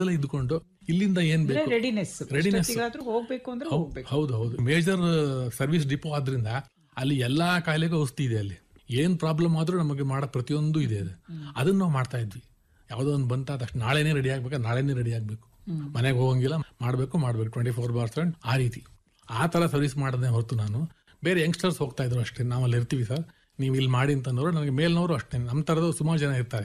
ಎಲ್ಲ ಇದ್ಕೊಂಡು ಇಲ್ಲಿಂದ ಏನ್ ಬೇಕು ರೆಡಿನೆಸ್ Readiness. ಎಷ್ಟೊತ್ತಿಗಾದ್ರೂ ಹೋಗ್ಬೇಕು ಅಂದ್ರೆ ಹೋಗ್ಬೇಕು ಹೌದು ಹೌದು ಮೇಜರ್ ಸರ್ವಿಸ್ ಡಿಪೋ ಆದ್ರಿಂದ ಅಲ್ಲಿ ಎಲ್ಲಾ ಕಾಯಿಲೆಗೂ ಔಷಧಿ ಇದೆ ಅಲ್ಲಿ ಏನ್ ಪ್ರಾಬ್ಲಮ್ ಆದ್ರೂ ನಮಗೆ ಮಾಡೋ ಪ್ರತಿಯೊಂದು ಇದೆ ಅದು ಅದನ್ನ ನಾವು ಮಾಡ್ತಾ ಇದ್ವಿ ಯಾವುದೋ ಒಂದು ಬಂತ ತಕ್ಷಣ ನಾಳೆನೇ ರೆಡಿ ಆಗ್ಬೇಕು ನಾಳೆನೇ ರೆಡಿ ಆಗ್ಬೇಕು ಮನೆಗೆ ಹೋಗಂಗಿಲ್ಲ ಮಾಡ್ಬೇಕು ಮಾಡ್ಬೇಕು ಟ್ವೆಂಟಿ ಫೋರ್ ಬಾರ್ ಸೆವೆನ್ ಆ ರೀತಿ ಆ ತರ ಸರ್ವಿಸ್ ಮಾಡದೆ ಹೊರತು ನಾನು ಬೇರೆ ಯಂಗ್ಸ್ಟರ್ಸ್ ಹೋಗ್ತಾ ಇದ್ರು ಅಷ್ಟೇ ನಾವು ಅಲ್ಲಿ ಇರ್ತೀವಿ ಸರ್ ನೀವು ಇಲ್ಲಿ ಮಾಡಿ ಅಂತಂದವರು ನನಗೆ ಮೇಲ್ನವರು ಅಷ್ಟೇ ನಮ್ಮ ತರದ ಸುಮಾರು ಜನ ಇರ್ತಾರೆ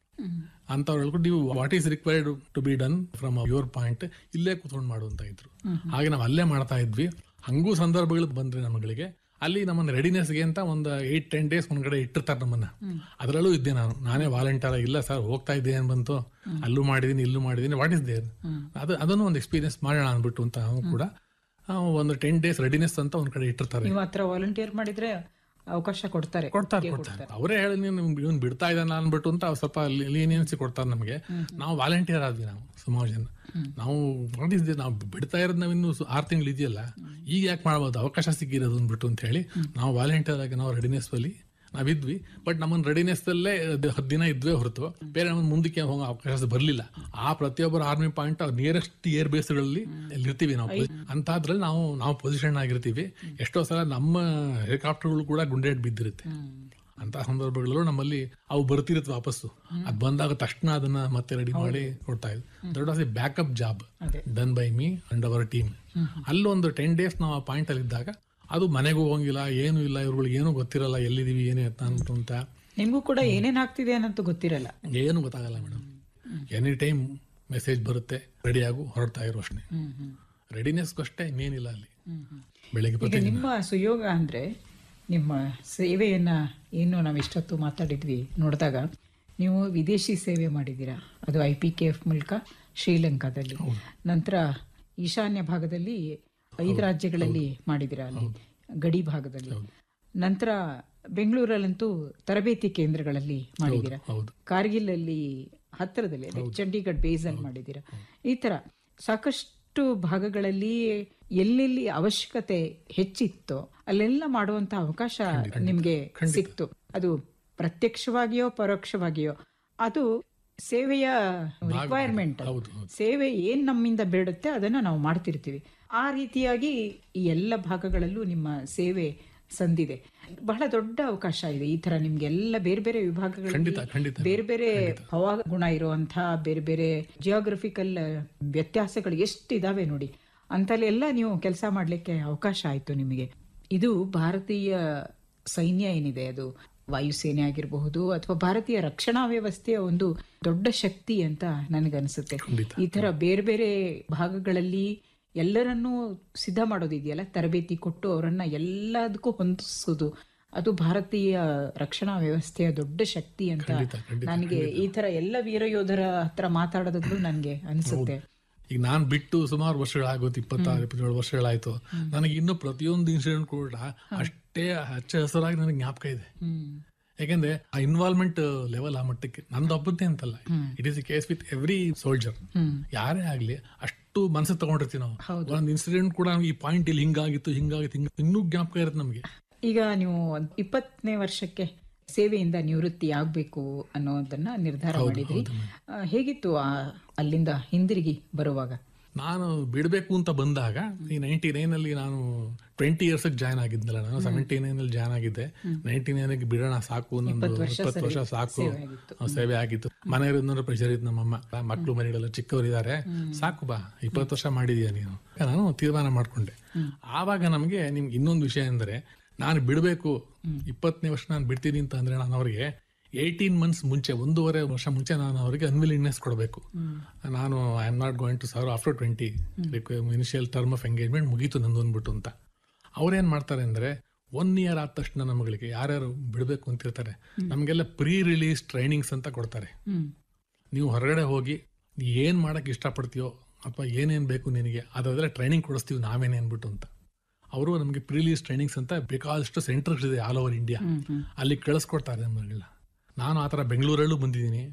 ಅಂತವ್ರು ಹೇಳ್ಕೊಂಡು ನೀವು what is required to be done from your point ಇಲ್ಲೇ ಕೂತ್ಕೊಂಡು ಮಾಡು ಅಂತ ಇದ್ರು ಹಾಗೆ ನಾವು ಅಲ್ಲೇ ಮಾಡ್ತಾ ಇದ್ವಿ ಹಂಗೂ ಸಂದರ್ಭಗಳು ಬಂದ್ರೆ ನಮ್ಮಗಳಿಗೆ ಅಲ್ಲಿ ನಮ್ಮನ್ನ ರೆಡಿನೆಸ್ಗೆ ಅಂತ ಒಂದು ಏಟ್ ಟೆನ್ ಡೇಸ್ ಒಂದ್ಗಡೆ ಇಟ್ಟಿರ್ತಾರೆ ನಮ್ಮನ್ನ ಅದರಲ್ಲೂ ಇದ್ದೆ ನಾನು ನಾನೇ ವಾಲಂಟಿಯರ್ ಇಲ್ಲ ಸರ್ ಹೋಗ್ತಾ ಇದ್ದೆ ಏನ್ ಬಂತು ಅಲ್ಲೂ ಮಾಡಿದೀನಿ ಇಲ್ಲೂ ಮಾಡಿದೀನಿ ವಾಟ್ ಇಸ್ ದೇರ್ ಅದು ಅದನ್ನು ಒಂದು ಎಕ್ಸ್ಪೀರಿಯನ್ಸ್ ಮಾಡೋಣ ಅಂದ್ಬಿಟ್ಟು ಅಂತ ನಾವು ಕೂಡ ಆ, ಒಂದು ಟೆನ್ ಡೇಸ್ ರೆಡಿನೆಸ್ ಅಂತ ಒಂದ್ ಕಡೆ ಇಟ್ಟಿರ್ತಾರೆ ನೀವು ಹತ್ರ ವಾಲಂಟಿಯರ್ ಮಾಡಿದ್ರೆ ಅವಕಾಶ ಕೊಡ್ತಾರೆ ಕೊಡ್ತಾರೆ ಕೊಡ್ತಾರೆ ಅವರೇ ಹೇಳಿ ನೀವು ಇವನ್ ಬಿಡ್ತಾ ಇದ್ದಾನ ಅನ್ಬಿಟ್ಟು ಅಂತ ಅವ್ರು ಸ್ವಲ್ಪ ಲೀನಿಯನ್ಸಿ ಕೊಡ್ತಾರೆ ನಮಗೆ ನಾವು ವಾಲಂಟಿಯರ್ ಆದ್ವಿ ನಾವು ಸುಮಾರು ಜನ ನಾವು ಮಾಡಿದ್ವಿ ನಾವು ಬಿಡ್ತಾ ಇರೋದು ನಾವು ಇನ್ನು ಆರು ತಿಂಗಳು ಇದೆಯಲ್ಲ ಈಗ ಯಾಕೆ ಮಾಡ್ಬೋದು ಅವಕಾಶ ಸಿಕ್ಕಿರೋದು ಅಂದ್ಬಿಟ್ಟು ಅಂತ ಹೇಳಿ ನಾವು ವಾಲಂಟಿಯರ್ ಆಗಿ ನಾವು ರೆಡಿನೆಸ್ ಅಲ್ಲಿ ನಾವಿದ್ವಿ ಬಟ್ ನಮ್ಮನ್ನ ರೆಡಿನೆಸ್ ಅಲ್ಲೇ ಹತ್ತು ದಿನ ಇದ್ವೇ ಹೊರತು ಬೇರೆ ನಮ್ಮ ಮುಂದಕ್ಕೆ ಹೋಗೋ ಅವಕಾಶ ಬರಲಿಲ್ಲ ಆ ಪ್ರತಿಯೊಬ್ಬರ ಆರ್ಮಿ ಪಾಯಿಂಟ್ ನಿಯರೆಸ್ಟ್ ಏರ್ ಬೇಸ್ಗಳಲ್ಲಿ ಇರ್ತೀವಿ ನಾವು ಅಂತದ್ರಲ್ಲಿ ನಾವು ನಾವು ಪೊಸಿಷನ್ ಆಗಿರ್ತೀವಿ ಎಷ್ಟೋ ಸಲ ನಮ್ಮ ಹೆಲಿಕಾಪ್ಟರ್ಗಳು ಕೂಡ ಗುಂಡೇಟ್ ಬಿದ್ದಿರುತ್ತೆ ಅಂತ ಸಂದರ್ಭಗಳಲ್ಲೂ ನಮ್ಮಲ್ಲಿ ಅವು ಬರ್ತಿರುತ್ತೆ ವಾಪಸ್ಸು ಅದ್ ಬಂದಾಗ ತಕ್ಷಣ ಅದನ್ನ ಮತ್ತೆ ರೆಡಿ ಮಾಡಿ ಕೊಡ್ತಾ ಇದ್ವಿ that was a backup job ಅದೇ. Done by me and our team ಅಲ್ಲೊಂದು ಟೆನ್ ಡೇಸ್ ನಾವು ಆ ಪಾಯಿಂಟ್ ಅಲ್ಲಿ ಇದ್ದಾಗ ಅದು ಮನೆಗೆ ಹೋಗಂಗಿಲ್ಲ ಏನು ಇಲ್ಲ ಇವ್ರುಗಳಿಗೆ ಏನು ಗೊತ್ತಿರಲ್ಲ ಎಲ್ಲಿದೀವಿ ಏನೇ ಅಂತ ಅಂದ್ಬಿಟ್ಟು ಅಂತ ನಿಮ್ಗೂ ಕೂಡ ಏನೇನ್ ಆಗ್ತಿದೆ ಅನ್ನೋದು ಗೊತ್ತಿರಲ್ಲ ಏನು ಗೊತ್ತಾಗಲ್ಲ ಮೇಡಮ್ ಎನಿ ಟೈಮ್ ಮೆಸೇಜ್ ಬರುತ್ತೆ ರೆಡಿ ಆಗು ಹೊರಡ್ತಾ ಇರೋ ಅಷ್ಟೇ ರೆಡಿನೆಸ್ಗೂ ಅಷ್ಟೇ ಇನ್ನೇನಿಲ್ಲ ಅಲ್ಲಿ ಬೆಳಿಗ್ಗೆ ಈಗ ಪ್ರತಿ ನಿಮ್ಮ ಸುಯೋಗ ಅಂದ್ರೆ ನಿಮ್ಮ ಸೇವೆಯನ್ನ ಏನು ನಾವು ಇಷ್ಟೊತ್ತು ಮಾತಾಡಿದ್ವಿ ನೋಡಿದಾಗ ನೀವು ವಿದೇಶಿ ಸೇವೆ ಮಾಡಿದ್ದೀರಾ ಅದು ಐ ಪಿ ಕೆ ಎಫ್ ಮೂಲಕ ಶ್ರೀಲಂಕಾದಲ್ಲಿ ನಂತರ ಈಶಾನ್ಯ ಭಾಗದಲ್ಲಿ ಐದು ರಾಜ್ಯಗಳಲ್ಲಿ ಮಾಡಿದ್ದೀರಾ ಅಲ್ಲಿ ಗಡಿ ಭಾಗದಲ್ಲಿ ನಂತರ ಬೆಂಗಳೂರಲ್ಲಂತೂ ತರಬೇತಿ ಕೇಂದ್ರಗಳಲ್ಲಿ ಮಾಡಿದ್ದೀರಾ ಹೌದು ಕಾರ್ಗಿಲ್ ಅಲ್ಲಿ ಹತ್ತಿರದಲ್ಲಿ ಅದೇ ಚಂಡೀಗಢ್ ಬೇಸ್ ಅಲ್ಲಿ ಮಾಡಿದ್ದೀರಾ ಈ ತರ ಸಾಕಷ್ಟು ಭಾಗಗಳಲ್ಲಿ ಎಲ್ಲೆಲ್ಲಿ ಅವಶ್ಯಕತೆ ಹೆಚ್ಚಿತ್ತೋ ಅಲ್ಲೆಲ್ಲ ಮಾಡುವಂತ ಅವಕಾಶ ನಿಮ್ಗೆ ಸಿಕ್ತು ಅದು ಪ್ರತ್ಯಕ್ಷವಾಗಿಯೋ ಪರೋಕ್ಷವಾಗಿಯೋ ಅದು ಸೇವೆಯ ರಿಕ್ವೈರ್ಮೆಂಟ್ ಹೌದು ಹೌದು ಸೇವೆ ಏನ್ ನಮ್ಮಿಂದ ಬೇಡುತ್ತೆ ಅದನ್ನ ನಾವು ಮಾಡ್ತಿರ್ತೀವಿ ಆ ರೀತಿಯಾಗಿ ಈ ಎಲ್ಲ ಭಾಗಗಳಲ್ಲೂ ನಿಮ್ಮ ಸೇವೆ ಸಂದಿದೆ ಬಹಳ ದೊಡ್ಡ ಅವಕಾಶ ಇದೆ ಈ ತರ ನಿಮ್ಗೆ ಎಲ್ಲ ಬೇರೆ ಬೇರೆ ವಿಭಾಗಗಳಲ್ಲಿ ಖಂಡಿತ ಖಂಡಿತ ಬೇರೆ ಬೇರೆ ಹವಾಗುಣ ಇರುವಂತಹ ಬೇರೆ ಬೇರೆ ಜಿಯೋಗ್ರಫಿಕಲ್ ವ್ಯತ್ಯಾಸಗಳು ಎಷ್ಟಿದಾವೆ ನೋಡಿ ಅಂತಲ್ಲೆಲ್ಲ ನೀವು ಕೆಲಸ ಮಾಡ್ಲಿಕ್ಕೆ ಅವಕಾಶ ಆಯ್ತು ನಿಮಗೆ ಇದು ಭಾರತೀಯ ಸೈನ್ಯ ಏನಿದೆ ಅದು ವಾಯುಸೇನೆ ಆಗಿರಬಹುದು ಅಥವಾ ಭಾರತೀಯ ರಕ್ಷಣಾ ವ್ಯವಸ್ಥೆಯ ಒಂದು ದೊಡ್ಡ ಶಕ್ತಿ ಅಂತ ನನಗನ್ಸುತ್ತೆ ಖಂಡಿತ. ಈ ತರ ಬೇರೆ ಬೇರೆ ಭಾಗಗಳಲ್ಲಿ ಎಲ್ಲರನ್ನೂ ಸಿದ್ಧ ಮಾಡೋದಿದೆಯಲ್ಲ ತರಬೇತಿ ಕೊಟ್ಟು ಅವರನ್ನ ಎಲ್ಲದಕ್ಕೂ ಹೊಂದಿಸೋದು ಅದು ಭಾರತೀಯ ರಕ್ಷಣಾ ವ್ಯವಸ್ಥೆಯ ದೊಡ್ಡ ಶಕ್ತಿ ಅಂತ ಖಂಡಿತ, ಖಂಡಿತ, ನನಗೆ ಈ ತರ ಎಲ್ಲ ವೀರ ಯೋಧರ ಹತ್ರ ಮಾತಾಡೋದಾದ್ರು ನನ್ಗೆ ಅನ್ಸುತ್ತೆ ಈಗ ನಾನ್ ಬಿಟ್ಟು ಸುಮಾರು ವರ್ಷಗಳಾಗೋದು ಇಪ್ಪತ್ತಾರು ಇಪ್ಪತ್ತೇಳು ವರ್ಷಗಳಾಯ್ತು ನನಗೆ ಇನ್ನು ಪ್ರತಿಯೊಂದು ಇನ್ಸಿಡೆಂಟ್ ಕೂಡ ಅಷ್ಟೇ ಹಚ್ಚ ಹಸಿರಾಗಿ ನನಗೆ ಜ್ಞಾಪಕ ಇದೆ ಹ್ಮ್ ಯಾಕಂದ್ರೆ ಆ ಇನ್ವಾಲ್ವ್ಮೆಂಟ್ ಲೆವೆಲ್ ಆ ಮಟ್ಟಕ್ಕೆ ನಂದು ಒಬ್ಬದ್ದೇ ಅಂತಲ್ಲ it is case with every soldier hmm ಯಾರೇ ಆಗ್ಲಿ ಅಷ್ಟು ಮನಸ್ಸು ತಗೊಂಡಿರ್ತೀವಿ ನಾವು ಒಂದ್ ಇನ್ಸಿಡೆಂಟ್ ಕೂಡ ಈ ಪಾಯಿಂಟ್ ಇಲ್ಲಿ ಹಿಂಗಾಗಿತ್ತು ಹಿಂಗಾಗಿತ್ತು ಹಿಂಗ ಇನ್ನೂ ಜ್ಞಾಪಕ ಇರುತ್ತೆ ನಮಗೆ ಈಗ ನೀವು ಒಂದ್ ಇಪ್ಪತ್ತನೇ ವರ್ಷಕ್ಕೆ ಸೇವೆಯಿಂದ ನಿವೃತ್ತಿ ಆಗ್ಬೇಕು ಅನ್ನೋದನ್ನ ನಿರ್ಧಾರ ಮಾಡಿದ್ರಿ ಆ, ಹೇಗಿತ್ತು ಆ ಅಲ್ಲಿಂದ ಹಿಂದಿರುಗಿ ಬರುವಾಗ ನಾನು ಬಿಡಬೇಕು ಅಂತ ಬಂದಾಗ ಈ ನೈನ್ಟಿ ನೈನ್ ಅಲ್ಲಿ ನಾನು ಟ್ವೆಂಟಿ ಇಯರ್ಸ್ ಜಾಯ್ನ್ ಆಗಿದ್ನಲ್ಲ ನಾನು ಸೆವೆಂಟಿ ನೈನ್ ಅಲ್ಲಿ ಜಾಯ್ನ್ ಆಗಿದ್ದೆ ನೈನ್ಟಿ ನೈನ್ ಬಿಡೋಣ ಸಾಕು ನಂದು ಇಪ್ಪತ್ತು ವರ್ಷ ಸಾಕು ಆ, ಸೇವೆ ಆಗಿತ್ತು ಮನೆಯವರಿಂದ ಪ್ರೆಷರ್ ಇತ್ತು ನಮ್ಮಮ್ಮ ಮಕ್ಕಳು ಮರಿಗಳೆಲ್ಲ ಚಿಕ್ಕವರಿದ್ದಾರೆ ಸಾಕು ಬಾ ಇಪ್ಪತ್ತು ವರ್ಷ ಮಾಡಿದೀಯ ನೀನು ನಾನು ತೀರ್ಮಾನ ಮಾಡ್ಕೊಂಡೆ ಆವಾಗ ನಮಗೆ ನಿಮ್ಗೆ ಇನ್ನೊಂದು ವಿಷಯ ಅಂದ್ರೆ ನಾನು ಬಿಡಬೇಕು ಇಪ್ಪತ್ತನೇ ವರ್ಷ ನಾನು ಬಿಡ್ತೀನಿ ಅಂತ ಅಂದ್ರೆ ನಾನು ಅವ್ರಿಗೆ ಏಯ್ಟೀನ್ ಮಂತ್ಸ್ ಮುಂಚೆ ಒಂದೂವರೆ ವರ್ಷ ಮುಂಚೆ ನಾನು ಅವರಿಗೆ ಅನ್ವಿಲಿಂಗ್ನೆಸ್ ಕೊಡಬೇಕು ನಾನು I am not going to serve after twenty initial term of engagement ಮುಗೀತು ನಂದು ಅಂದ್ಬಿಟ್ಟು ಅಂತ ಅವ್ರೇನ್ ಮಾಡ್ತಾರೆ ಅಂದ್ರೆ ಒನ್ ಇಯರ್ ಆದ ತಕ್ಷಣ ನಮ್ಮಗಳಿಗೆ ಯಾರ್ಯಾರು ಬಿಡಬೇಕು ಅಂತಿರ್ತಾರೆ ನಮಗೆಲ್ಲ ಪ್ರೀ ರಿಲೀಸ್ ಟ್ರೈನಿಂಗ್ಸ್ ಅಂತ ಕೊಡ್ತಾರೆ ಹ್ಮ್ ನೀವು ಹೊರಗಡೆ ಹೋಗಿ ನೀ ಏನ್ ಮಾಡಕ್ ಇಷ್ಟಪಡ್ತೀಯೋ ಅಥವಾ ಏನೇನ್ ಬೇಕು ನಿನಗೆ ಅದಾದ್ರೆ ಟ್ರೈನಿಂಗ್ ಕೊಡಿಸ್ತೀವಿ ನಾವೇನೇ ಅನ್ಬಿಟ್ಟು ಅಂತ ಅವರು ನಮಗೆ ಪ್ರಿಲೀಸ್ ಟ್ರೈನಿಂಗ್ಸ್ ಅಂತ ಬೇಕಾದಷ್ಟು ಸೆಂಟರ್ಸ್ ಇದೆ ಆಲ್ ಓವರ್ ಇಂಡಿಯಾ ಅಲ್ಲಿ ಕಳಿಸ್ಕೊಡ್ತಾರೆ ನಮಗೆಲ್ಲ ನಾನು ಆ ಥರ ಬೆಂಗಳೂರಲ್ಲೂ ಬಂದಿದ್ದೀನಿ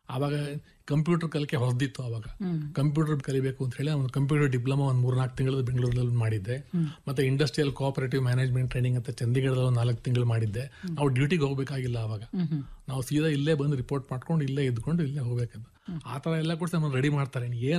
ಆವಾಗ ಕಂಪ್ಯೂಟರ್ ಕಲಿಕೆ ಹೊಸದಿತ್ತು ಅವಾಗ ಕಂಪ್ಯೂಟರ್ ಕಲಿಬೇಕು ಅಂತ ಹೇಳಿ ಒಂದು ಕಂಪ್ಯೂಟರ್ ಡಿಪ್ಲೊಮಾ ಒಂದು ಮೂರ್ನಾಲ್ಕು ತಿಂಗಳು ಬೆಂಗಳೂರಲ್ಲಿ ಮಾಡಿದ್ದೆ ಮತ್ತೆ ಇಂಡಸ್ಟ್ರಿಯಲ್ ಕೋಆಪರೇಟಿವ್ ಮ್ಯಾನೇಜ್ಮೆಂಟ್ ಟ್ರೈನಿಂಗ್ ಅಂತ ಚಂಡೀಗಢದಲ್ಲಿ ಒಂದು ನಾಲ್ಕು ತಿಂಗಳು ಮಾಡಿದ್ದೆ ನಾವು ಡ್ಯೂಟಿಗೆ ಹೋಗ್ಬೇಕಾಗಿಲ್ಲ ಅವಾಗ ನಾವು ಸೀದಾ ಇಲ್ಲೇ ಬಂದು ರಿಪೋರ್ಟ್ ಮಾಡ್ಕೊಂಡು ಇಲ್ಲೇ ಇದ್ಕೊಂಡು ಇಲ್ಲೇ ಹೋಗ್ಬೇಕದು ಆ ಥರ ಎಲ್ಲ ಕೂಡ ರೆಡಿ ಮಾಡ್ತಾರೆ ಏನ್